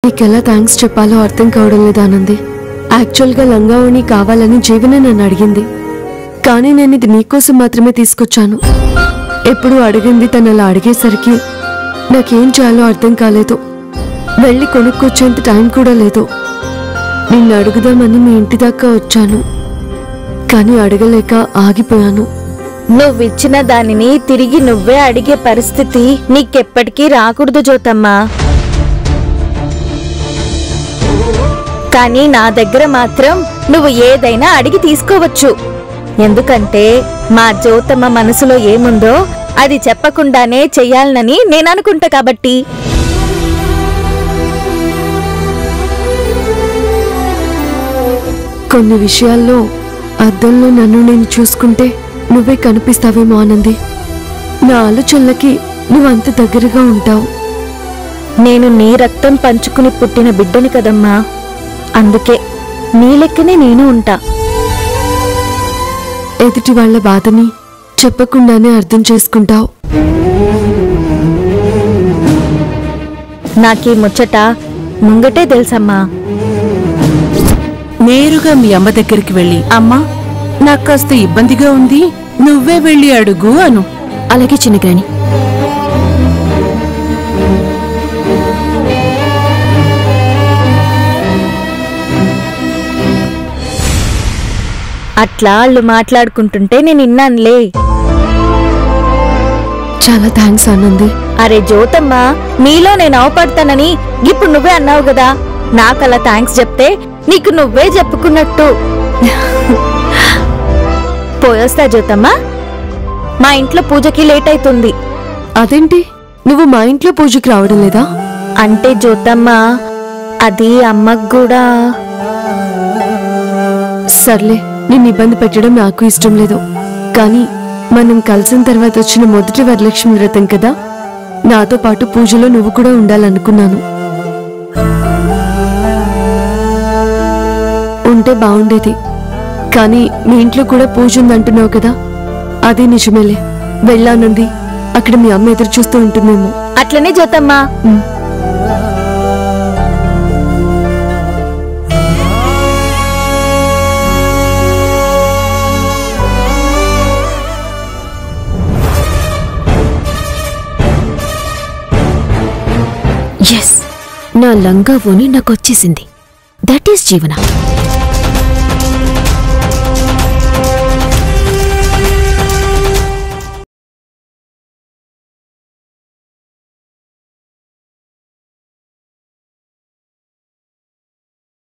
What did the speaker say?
నీకెలా థ్యాంక్స్ చెప్పాలో అర్థం కావడం లేదు ఆనంది యాక్చువల్గా లంగావణి కావాలని జీవన నన్ను అడిగింది కానీ నేను ఇది నీకోసం మాత్రమే తీసుకొచ్చాను ఎప్పుడు అడిగింది తను అలా అడిగేసరికి నాకేం చేయాలో అర్థం కాలేదు వెళ్ళి కొనుక్కొచ్చేంత టైం కూడా లేదు నిన్ను అడుగుదామని మీ ఇంటి దాకా వచ్చాను కానీ అడగలేక ఆగిపోయాను నువ్విచ్చిన దానిని తిరిగి నువ్వే అడిగే పరిస్థితి నీకెప్పటికీ రాకూడదు జ్యోతమ్మా కానీ నా దగ్గర మాత్రం నువ్వు ఏదైనా అడిగి తీసుకోవచ్చు ఎందుకంటే మా జ్యోతమ్మ మనసులో ఏముందో అది చెప్పకుండానే చెయ్యాలనని నేను అనుకుంటా కాబట్టి కొన్ని విషయాల్లో అద్దంలో నన్ను నేను చూసుకుంటే నువ్వే కనిపిస్తావేమో ఆనంది నా ఆలోచనలకి నువ్వంత దగ్గరగా ఉంటావు నేను నీ రక్తం పంచుకుని పుట్టిన బిడ్డని కదమ్మా అందుకే నీ లెక్కనే నేను ఉంటా ఎదుటి వాళ్ళ బాధని చెప్పకుండానే అర్థం చేసుకుంటావు నాకీ ముచ్చట ముంగటే తెలుసమ్మా నేరుగా మీ అమ్మ దగ్గరికి వెళ్ళి అమ్మా నాకు కాస్త ఇబ్బందిగా ఉంది నువ్వే వెళ్ళి అడుగు అను అలాగే చిన్నగ్రాని అట్లా వాళ్ళు మాట్లాడుకుంటుంటే నేను ఇన్నానులే చాలా థ్యాంక్స్ ఆనంది అరే జ్యోతమ్మ నీలో నేను అవపడతానని ఇప్పుడు నువ్వే అన్నావు కదా నాకలా థ్యాంక్స్ చెప్తే నీకు నువ్వే చెప్పుకున్నట్టు పోయొస్తా జ్యోతమ్మ మా ఇంట్లో పూజకి లేట్ అవుతుంది అదేంటి నువ్వు మా ఇంట్లో పూజకి రావడం లేదా అంటే జ్యోతమ్మ అది అమ్మకు కూడా సర్లే నిన్ను ఇబ్బంది పెట్టడం నాకు ఇష్టం లేదు కానీ మనం కలిసిన తర్వాత వచ్చిన మొదటి వరలక్ష్మి వ్రతం కదా నాతో పాటు పూజలో నువ్వు కూడా ఉండాలనుకున్నాను ఉంటే బాగుండేది కానీ మీ ఇంట్లో కూడా పూజ ఉందంటున్నావు కదా అదే నిజమేలే వెళ్ళానంది అక్కడ మీ అమ్మ ఎదురు చూస్తూ ఉంటుందేమో అట్లనే జ్యోతమ్మ ఉమ్. ఎస్ నా లంగా ఓని నాకు వచ్చేసింది దట్ ఈస్ జీవన